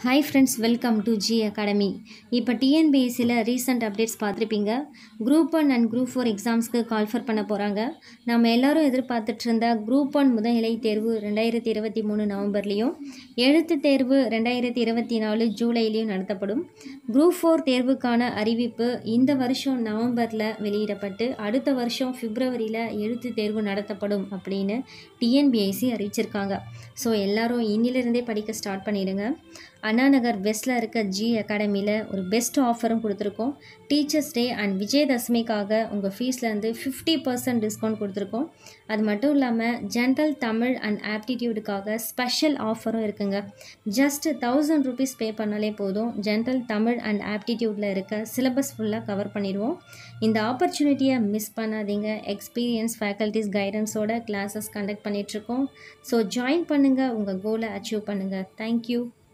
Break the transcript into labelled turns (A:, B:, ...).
A: hi friends welcome to G academy இப்போ டிஎன்பிஎஸ்சியில் recent updates பார்த்துருப்பீங்க group one and group four எக்ஸாம்ஸ்க்கு call for பண்ண போகிறாங்க நம்ம எல்லாரும் எதிர்பார்த்துட்டு இருந்த குரூப் ஒன் முதநிலை தேர்வு ரெண்டாயிரத்தி இருபத்தி மூணு நவம்பர்லேயும் எழுத்து தேர்வு ரெண்டாயிரத்தி இருபத்தி நாலு ஜூலைலேயும் நடத்தப்படும் குரூப் ஃபோர் தேர்வுக்கான அறிவிப்பு இந்த வருஷம் நவம்பரில் வெளியிடப்பட்டு அடுத்த வருஷம் பிப்ரவரியில் எழுத்து தேர்வு நடத்தப்படும் அப்படின்னு டிஎன்பிஐசி அறிவிச்சிருக்காங்க ஸோ எல்லாரும் இன்னிலிருந்தே படிக்க ஸ்டார்ட் பண்ணிடுங்க அண்ணா நகர் வெஸ்ட்டில் இருக்க ஜி அகாடமியில் ஒரு பெஸ்ட் ஆஃபரும் கொடுத்துருக்கோம் டீச்சர்ஸ் டே அண்ட் விஜயதசமிக்காக உங்கள் ஃபீஸ்லேருந்து ஃபிஃப்டி பர்சன்ட் டிஸ்கவுண்ட் கொடுத்துருக்கோம் அது மட்டும் இல்லாமல் ஜென்ரல் தமிழ் அண்ட் ஆப்டிடியூடுக்காக ஸ்பெஷல் ஆஃபரும் இருக்குங்க ஜஸ்ட் தௌசண்ட் ருபீஸ் பே பண்ணாலே போதும் ஜென்ரல் தமிழ் அண்ட் ஆப்டிடியூடில் இருக்க சிலபஸ் ஃபுல்லாக கவர் பண்ணிடுவோம் இந்த ஆப்பர்ச்சுனிட்டியை மிஸ் பண்ணாதீங்க எக்ஸ்பீரியன்ஸ் ஃபேக்கல்ட்டிஸ் கைடன்ஸோட கிளாஸஸ் கண்டக்ட் பண்ணிகிட்ருக்கோம் ஸோ ஜாயின் பண்ணுங்கள் உங்கள் கோலை அச்சீவ் பண்ணுங்கள் தேங்க்யூ